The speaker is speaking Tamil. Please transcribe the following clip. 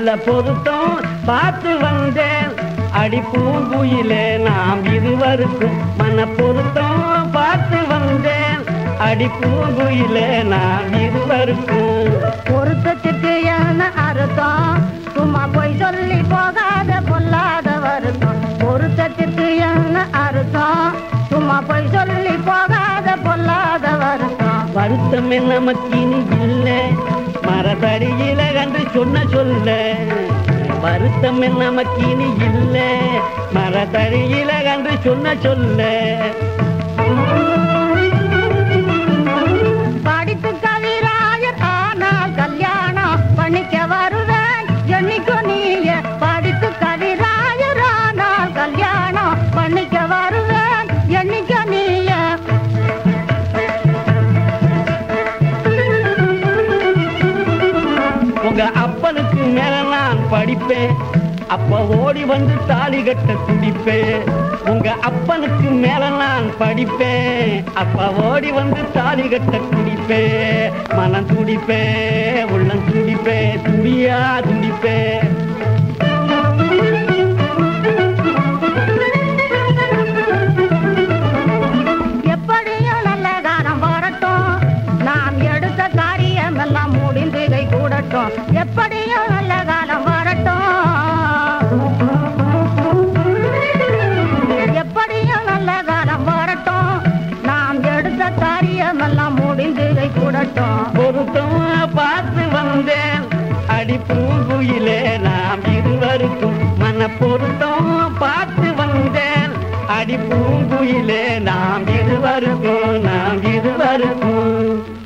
நல்ல பொருத்தம் பார்த்து வந்தேன் அடி பூங்குயிலே நாம் இருவருக்கும் மன பொருத்தம் பார்த்து வந்தேன் அடி பூங்குயிலே நாம் இருவருக்கும் பொருத்தத்துக்கு என்ன அர்த்தம் சும்மா போய் சொல்லி போகாத பொல்லாத வருத்தம் பொருத்தத்துக்கு என்ன அர்த்தம் சும்மா போய் சொல்லி போகாத பொல்லாத வருத்தம் வருத்தம் நமக்கு இனி இல்லை மரத்தடியில கண்டு சொன்ன சொல்ல வருத்தம் நமக்கு இனி இல்லை மரத்தடியில கண்டு சொன்ன சொல்ல படித்து கவிராயர் ஆனால் கல்யாணம் பண்ணிக்க வருவேன் என்னைக்கு நீய படித்து கவிராயர் ஆனால் கல்யாணம் பண்ணிக்க வருவேன் என்னைக்கு நீய உங்க அப்பனுக்கு மேல நான் படிப்பேன் அப்ப ஓடி வந்து தாலி கட்ட துடிப்பேன் உங்க அப்பனுக்கு மேல நான் படிப்பேன் அப்ப ஓடி வந்து தாலி கட்ட துடிப்பேன் மனம் துடிப்பேன் உள்ளம் துடிப்பேன் துடியா துடிப்பேன் எப்படியும் நல்ல காலம் வரட்டும் நாம் எடுத்த காரியம் எல்லாம் முடிந்து கை கூடட்டும் எப்படியும் நல்ல காலம் வரட்டும் எப்படியும் நல்ல காலம் வரட்டும் நாம் எடுத்த காரியம் எல்லாம் முடிந்து கை கூடட்டும் பொருத்தம் பார்த்து வந்தேன் அடி பூங்குயிலே நாம் இருவருக்கும் மன பொருத்தம் பார்த்து வந்தேன் அடி பூங்குயிலே நாம் இருவருக்கும் நாம் இருவருக்கும்